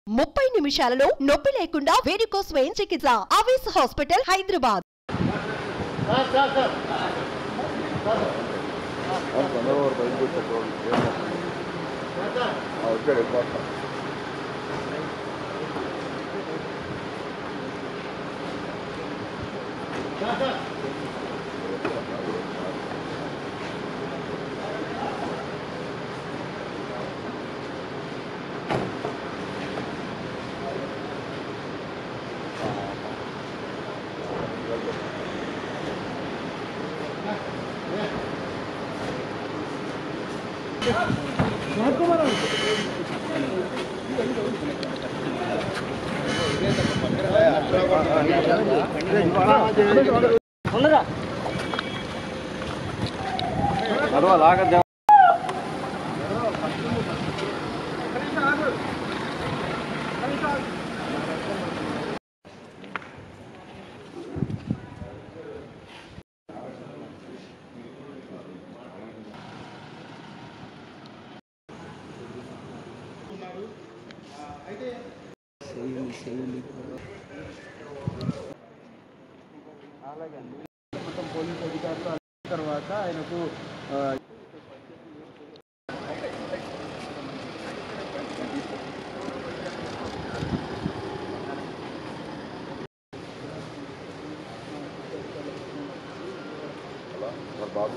ముప్పై నిమిషాలలో నొప్పి లేకుండా వేడికోస్ వెయిన్ చికిత్స ఆవేశ హాస్పిటల్ హైదరాబాద్ తొందరగా బయటకు వచ్చేటోళ్ళు వచ్చాడు వెళ్ళిపోతా మొత్తం పోలీస్ అధికారులు అడిగిన తర్వాత ఆయనకు ఆ, మరి బాబు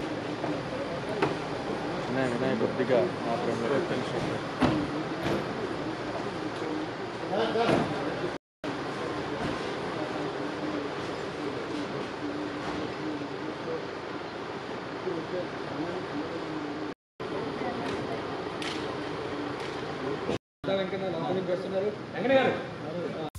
కొద్దిగా మాత్రమే టెన్షన్ వెంకన్న లోపలికి వస్తున్నారు వెంకన్న గారు